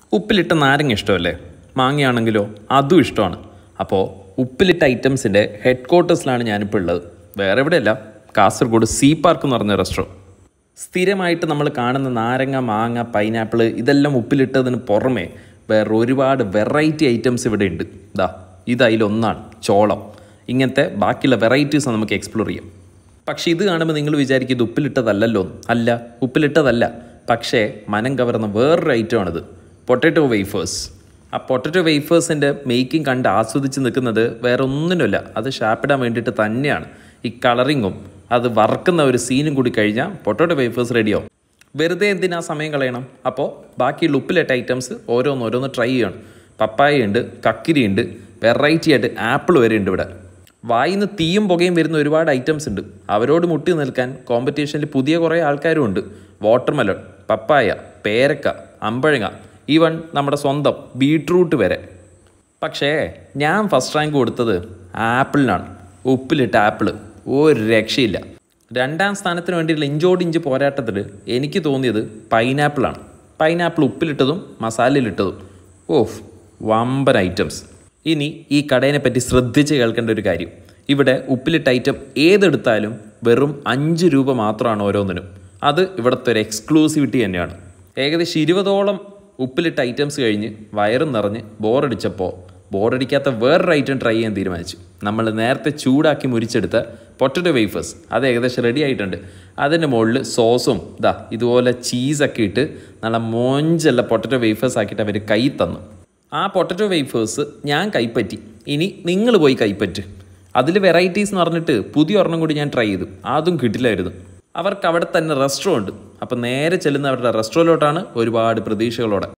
ഉപ്പിലിട്ട നാരങ്ങ ഇഷ്ടമല്ലേ മാങ്ങയാണെങ്കിലോ അതും ഇഷ്ടമാണ് അപ്പോൾ ഉപ്പിലിട്ട ഐറ്റംസിൻ്റെ ഹെഡ് ക്വാർട്ടേഴ്സിലാണ് ഞാനിപ്പോൾ ഉള്ളത് വേറെ എവിടെയല്ല കാസർഗോഡ് സീ പാർക്ക് എന്ന് പറഞ്ഞ റെസ്റ്റോറൻറ്റ് സ്ഥിരമായിട്ട് നമ്മൾ കാണുന്ന നാരങ്ങ മാങ്ങ പൈനാപ്പിൾ ഇതെല്ലാം ഉപ്പിലിട്ടതിന് പുറമെ വേറെ ഒരുപാട് വെറൈറ്റി ഐറ്റംസ് ഇവിടെ ഉണ്ട് ഇതാ ഇത് അതിലൊന്നാണ് ചോളം ഇങ്ങനത്തെ ബാക്കിയുള്ള വെറൈറ്റീസ് നമുക്ക് എക്സ്പ്ലോർ ചെയ്യാം പക്ഷേ ഇത് കാണുമ്പോൾ നിങ്ങൾ വിചാരിക്കും ഇത് ഉപ്പിലിട്ടതല്ലല്ലോ എന്ന്. അല്ല ഉപ്പിലിട്ടതല്ല പക്ഷേ മനം കവർന്ന വേറൊരു ഐറ്റമാണിത് പൊട്ടറ്റോ വേഫേഴ്സ് ആ പൊട്ടറ്റോ വേഫേഴ്സിൻ്റെ മേക്കിംഗ് കണ്ട് ആസ്വദിച്ച് നിൽക്കുന്നത് വേറെ ഒന്നിനുമല്ല അത് ഷാപ്പിടാൻ വേണ്ടിയിട്ട് തന്നെയാണ് ഈ കളറിങ്ങും അത് വറക്കുന്ന ഒരു സീനും കൂടി കഴിഞ്ഞാൽ പൊട്ടറ്റോ വേഫേഴ്സ് റെഡിയാവും വെറുതെ എന്തിനാ സമയം കളയണം അപ്പോൾ ബാക്കിയുള്ള ഉപ്പിലിട്ട ഐറ്റംസ് ഓരോന്ന് ഓരോന്ന് ട്രൈ ചെയ്യണം പപ്പായ ഉണ്ട് കക്കിരി ഉണ്ട് വെറൈറ്റി ആയിട്ട് ആപ്പിൾ വരെ ഉണ്ട് ഇവിടെ വായിന്ന് തീയും പുകയും വരുന്ന ഒരുപാട് ഐറ്റംസ് ഉണ്ട് അവരോട് മുട്ടി നിൽക്കാൻ കോമ്പറ്റീഷനിൽ പുതിയ കുറേ ആൾക്കാരും ഉണ്ട് വാട്ടർമെലൺ പപ്പായ പേരക്ക അമ്പഴങ്ങ ഈവൺ നമ്മുടെ സ്വന്തം ബീട്രൂട്ട് വരെ പക്ഷേ ഞാൻ ഫസ്റ്റ് റാങ്ക് കൊടുത്തത് ആപ്പിളിനാണ് ഉപ്പിലിട്ട ആപ്പിൾ ഒരു രക്ഷയില്ല രണ്ടാം സ്ഥാനത്തിന് വേണ്ടിയുള്ള ഇഞ്ചോട് ഇഞ്ച് പോരാട്ടത്തിൽ എനിക്ക് തോന്നിയത് പൈനാപ്പിളാണ് പൈനാപ്പിൾ ഉപ്പിലിട്ടതും മസാലയിലിട്ടതും ഓഫ് വമ്പൻ ഐറ്റംസ് ഇനി ഈ കടയിനെ പറ്റി ശ്രദ്ധിച്ച് കേൾക്കേണ്ട ഒരു കാര്യം ഇവിടെ ഉപ്പിലിട്ട ഐറ്റം ഏതെടുത്താലും വെറും അഞ്ച് രൂപ മാത്രമാണ് ഓരോന്നിനും അത് ഇവിടുത്തെ ഒരു എക്സ്ക്ലൂസിവിറ്റി തന്നെയാണ് ഏകദേശം ഇരുപതോളം ഉപ്പിലിട്ട ഐറ്റംസ് കഴിഞ്ഞ് വയറും നിറഞ്ഞ് ബോറടിച്ചപ്പോൾ ബോറടിക്കാത്ത വേറൊരു ഐറ്റം ട്രൈ ചെയ്യാൻ തീരുമാനിച്ചു നമ്മൾ നേരത്തെ ചൂടാക്കി മുരിച്ചെടുത്ത പൊട്ടറ്റോ വേഫേഴ്സ് അത് ഏകദേശം റെഡി ആയിട്ടുണ്ട് അതിൻ്റെ മുകളിൽ സോസും ഇതാ ഇതുപോലെ ചീസൊക്കെ ഇട്ട് നല്ല മോഞ്ചല്ല പൊട്ടറ്റോ വേഫേഴ്സ് ആക്കിയിട്ട് അവർ കൈ തന്നു ആ പൊട്ടറ്റോ വേഫേഴ്സ് ഞാൻ കൈപ്പറ്റി ഇനി നിങ്ങൾ പോയി കൈപ്പറ്റ് അതിൽ വെറൈറ്റീസ് എന്ന് പറഞ്ഞിട്ട് പുതിയ ഒരെണ്ണം കൂടി ഞാൻ ട്രൈ ചെയ്തു അതും കിട്ടില്ലായിരുന്നു അവർക്ക് അവിടെ തന്നെ റെസ്റ്റോറൻറ്റ് അപ്പം നേരെ ചെല്ലുന്ന അവരുടെ റെസ്റ്റോറൻറ്റിലോട്ടാണ് ഒരുപാട് പ്രതീക്ഷകളോടെ